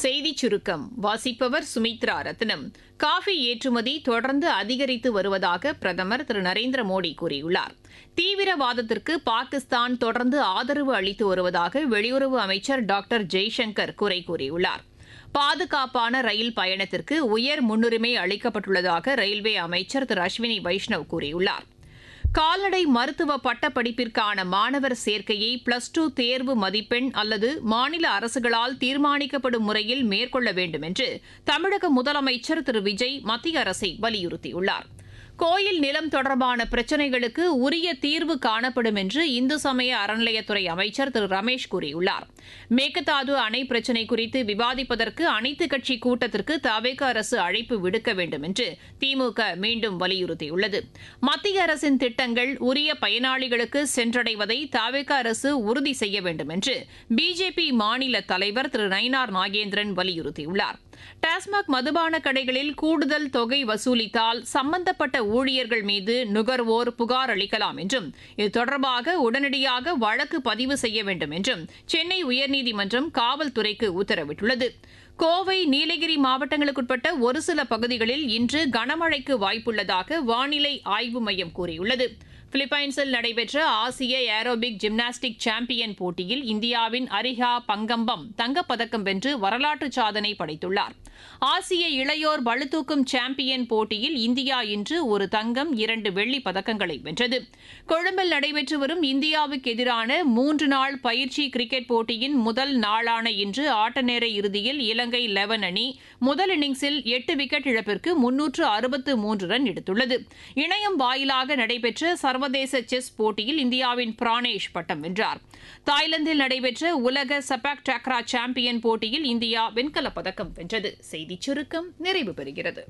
செய்திச் சுருக்கம் வாசிப்பவர் சுமித்ரா ரத்னம் காஃபி ஏற்றுமதி தொடர்ந்து அதிகரித்து வருவதாக பிரதமர் திரு நரேந்திர மோடி கூறியுள்ளார் தீவிரவாதத்திற்கு பாகிஸ்தான் தொடர்ந்து ஆதரவு அளித்து வருவதாக வெளியுறவு அமைச்சர் டாக்டர் ஜெய்சங்கர் குறை கூறியுள்ளார் பாதுகாப்பான ரயில் பயணத்திற்கு உயர் முன்னுரிமை அளிக்கப்பட்டுள்ளதாக ரயில்வே அமைச்சர் திரு அஸ்வினி வைஷ்ணவ் கூறியுள்ளார் கால்நடை மருத்துவ பட்டப்படிப்பிற்கான மாணவர் சேர்க்கையை பிளஸ் டூ தேர்வு மதிப்பெண் அல்லது மாநில அரசுகளால் தீர்மானிக்கப்படும் முறையில் மேற்கொள்ள வேண்டும் என்று தமிழக முதலமைச்சர் திரு விஜய் மத்திய அரசை வலியுறுத்தியுள்ளார் கோயில் நிலம் தொடர்பான பிரச்சினைகளுக்கு உரிய தீர்வு காணப்படும் என்று இந்து சமய அறநிலையத்துறை அமைச்சர் திரு ரமேஷ் கூறியுள்ளார் மேகதாது அணை பிரச்சினை குறித்து விவாதிப்பதற்கு அனைத்துக் கட்சி கூட்டத்திற்கு தவேக அரசு அழைப்பு விடுக்க வேண்டும் என்று திமுக மீண்டும் வலியுறுத்தியுள்ளது மத்திய அரசின் திட்டங்கள் உரிய பயனாளிகளுக்கு சென்றடைவதை தவேக அரசு உறுதி செய்ய வேண்டும் என்று பிஜேபி மாநில தலைவர் திரு நயினார் நாகேந்திரன் வலியுறுத்தியுள்ளார் டாஸ்மாக் மதுபான கடைகளில் கூடுதல் தொகை வசூலித்தால் சம்பந்தப்பட்ட ஊழியர்கள் மீது நுகர்வோர் புகார் அளிக்கலாம் என்றும் இது தொடர்பாக உடனடியாக வழக்கு பதிவு செய்ய வேண்டும் என்றும் சென்னை உயர்நீதிமன்றம் காவல்துறைக்கு உத்தரவிட்டுள்ளது கோவை நீலகிரி மாவட்டங்களுக்குட்பட்ட ஒரு சில பகுதிகளில் இன்று கனமழைக்கு வாய்ப்புள்ளதாக வானிலை ஆய்வு மையம் கூறியுள்ளது பிலிப்பைன்ஸில் நடைபெற்ற ஆசிய ஏரோபிக் ஜிம்னாஸ்டிக் சாம்பியன் போட்டியில் இந்தியாவின் அரிஹா பங்கம்பம் தங்கப்பதக்கம் வென்று வரலாற்று சாதனை படைத்துள்ளார் ஆசிய இளையோர் பளுதூக்கும் சாம்பியன் போட்டியில் இந்தியா இன்று ஒரு தங்கம் இரண்டு வெள்ளிப் பதக்கங்களை வென்றது கொழும்பில் நடைபெற்று வரும் இந்தியாவுக்கு எதிரான மூன்று நாள் பயிற்சி கிரிக்கெட் போட்டியின் முதல் நாளான இன்று ஆட்டநேர இறுதியில் இலங்கை லெவன் அணி முதல் இன்னிங்ஸில் எட்டு விக்கெட் இழப்பிற்கு முன்னூற்று அறுபத்து மூன்று ரன் எடுத்துள்ளது இணையம் வாயிலாக நடைபெற்ற சர்வதேச செஸ் போட்டியில் இந்தியாவின் பிரானேஷ் பட்டம் வென்றார் தாய்லாந்தில் நடைபெற்ற உலக சபாக் டாக்ரா சாம்பியன் போட்டியில் இந்தியா வெண்கலப் பதக்கம் வென்றது செய்திச் சுருக்கம் நிறைவு பெறுகிறது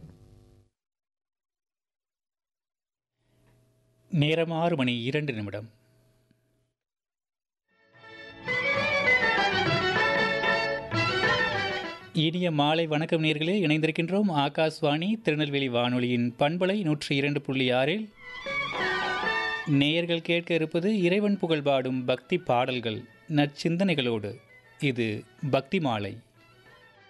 நேரம் ஆறு மணி இரண்டு நிமிடம் இனிய மாலை வணக்கம் நேர்களே இணைந்திருக்கின்றோம் ஆகாஷ்வாணி திருநெல்வேலி வானொலியின் பண்பலை நூற்றி இரண்டு புள்ளி ஆறில் நேயர்கள் கேட்க இருப்பது இறைவன் புகழ் பாடும் பக்தி பாடல்கள் நற்சிந்தனைகளோடு இது பக்தி மாலை